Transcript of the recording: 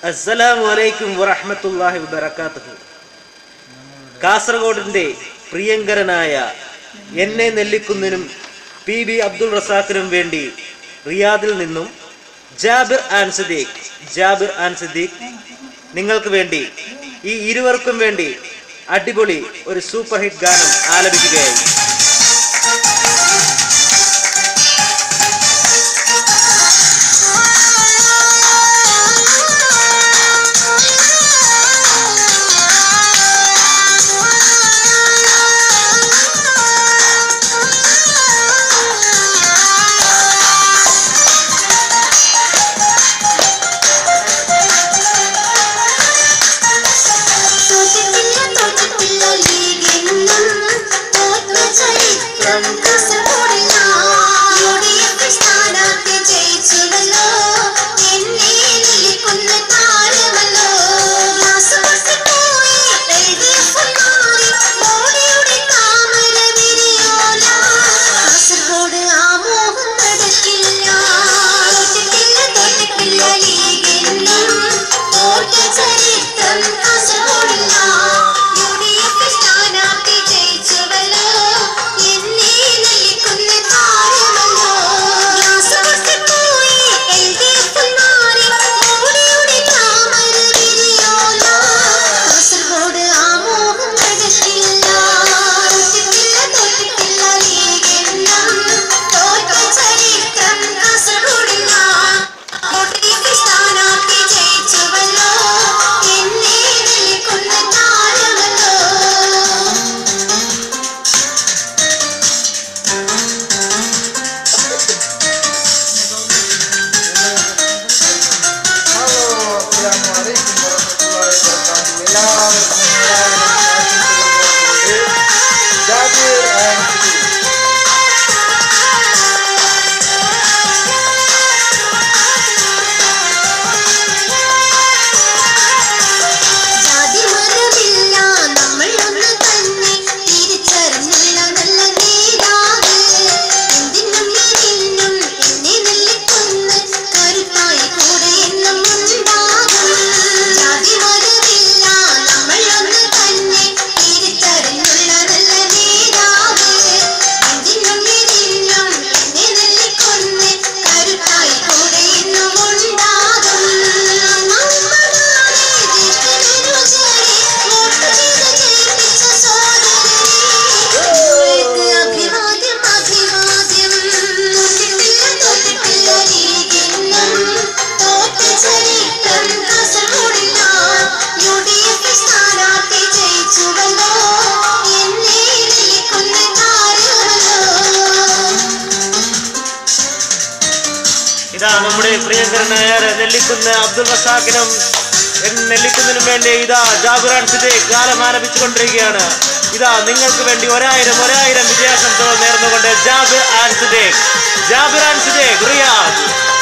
അസ്സലാമു അലൈക്കും വറഹ്മത്തുള്ളാഹി വബറകാതുഹു കാസർഗോഡിന്റെ പ്രിയങ്കരനായ എന്നെ നെല്ലിക്കുന്നിനും പി ബി അബ്ദുൾ റസാഖിനും വേണ്ടി റിയാദിൽ നിന്നും ജാബിർ ആൻ സദീഖ് ജാബിർ ആൻ സദീഖ് നിങ്ങൾക്ക് വേണ്ടി ഈ ഇരുവർക്കും വേണ്ടി അടിപൊളി ഒരു സൂപ്പർ ഹിറ്റ് ഗാനം ആലപിക്കുകയായി തോറ്റിട്ടില്ല തോറ്റിട്ടില്ല ലീഗെന്നും തോറ്റ ചരിത്രം കാസർഗോഡില്ല യു ഡി എഫ് സ്ഥാനാർത്ഥി ജയിച്ചുവല്ലോ എന്നെ നെല്ലിക്കുന്ന താരമല്ലോ ഗ്ലാസ് പൊട്ടിപ്പോയി എൽ ഡി എഫ് മാറി മോഡിയുടെ താമര വിരിയോല കാസർഗോഡ് ആ മോഹം നടക്കില്ല തോറ്റിട്ടില്ല തോറ്റിട്ടില്ല ലീഗെന്നും തോറ്റ ചരിത്രം കാസർഗോഡില്ല യു ഡി എഫ് സ്ഥാനാർത്ഥി ജയിച്ചുവല്ലോ എന്നെ നെല്ലിക്കുന്ന താരമല്ലോ ഗ്ലാസ് പൊട്ടിപ്പോയി എൽ ഡി എഫ് മാറി മോഡിയുടെ താമര വിരിയോല കാസർഗോഡ് ആ മോഹം നടക്കില്ല തോറ്റിട്ടില്ല തോറ്റിട്ടില്ല ലീഗെന്നും തോറ്റ ചരിത്രം കാസർഗോഡില്ല കോട്ടയ്ക്ക് സ്ഥാനാർത്ഥി ജയിച്ചുവല്ലോ എന്നെ നെല്ലിക്കുന്ന താരമല്ലോ ഹലോ അസ്സലാമു അലൈക്കും വറഹ്മത്തുള്ളാഹി വബറകാതുഹു എല്ലാവർക്കും എല്ലാവരും ആശംസകൾ ജാബിർ ആൻഡ് സുധീർ. ജാതി മതമില്ല നമ്മൾ ഒന്ന് തന്നെ തിരിച്ചറിഞ്ഞില്ല നല്ല നേതാവ് എന്തിനും ഇതിനും എന്നെ നെല്ലിക്കൊന്ന് കരുത്തായി കൂടെ എന്നും ഉണ്ടാകും ജാതി മതമില്ല നമ്മൾ ഒന്ന് തന്നെ തിരിച്ചറിഞ്ഞുള്ള നല്ല നേതാവ് എന്തിനും ഇതിനും എന്നെ നെല്ലിക്കൊന്ന് കരുത്തായി കൂടെ എന്നും ഉണ്ടാകും നമ്മളാണ് ജ്യേഷ്ഠനുജരെ വോട്ട് ചെയ്ത് ജയിപ്പിച്ച സോദരനെ അഭിവാദ്യം അഭിവാദ്യം തോറ്റിട്ടില്ല തോറ്റിട്ടില്ല ലീഗെന്നും തോറ്റ ചരിത്രം കാസർഗോഡില്ല യു ഡി എഫ് സ്ഥാനാർത്ഥി ജയിച്ചുവല്ലോ എന്നെ നെല്ലിക്കുന്ന താരമല്ലോ ഇതാ നമ്മുടെ പ്രിയങ്കരനായ നെല്ലിക്കുന്ന് അബ്ദുൾ റസാഖിനും എൻ- നെല്ലിക്കുന്നിനും വേണ്ടി ഇതാ ജാബിറാൻ സിദ്ദീഖ് ഗാനം ആലപിച്ചുകൊണ്ടിരിക്കുകയാണ് ഇതാ നിങ്ങൾക്ക് വേണ്ടി ഒരായിരം ഒരായിരം വിജയാശംസകൾ നേർന്നുകൊണ്ട് ജാബിർ ആൻ സിദ്ദീഖ് ജാബിർ ആൻ സിദ്ദീഖ് റിയാദ്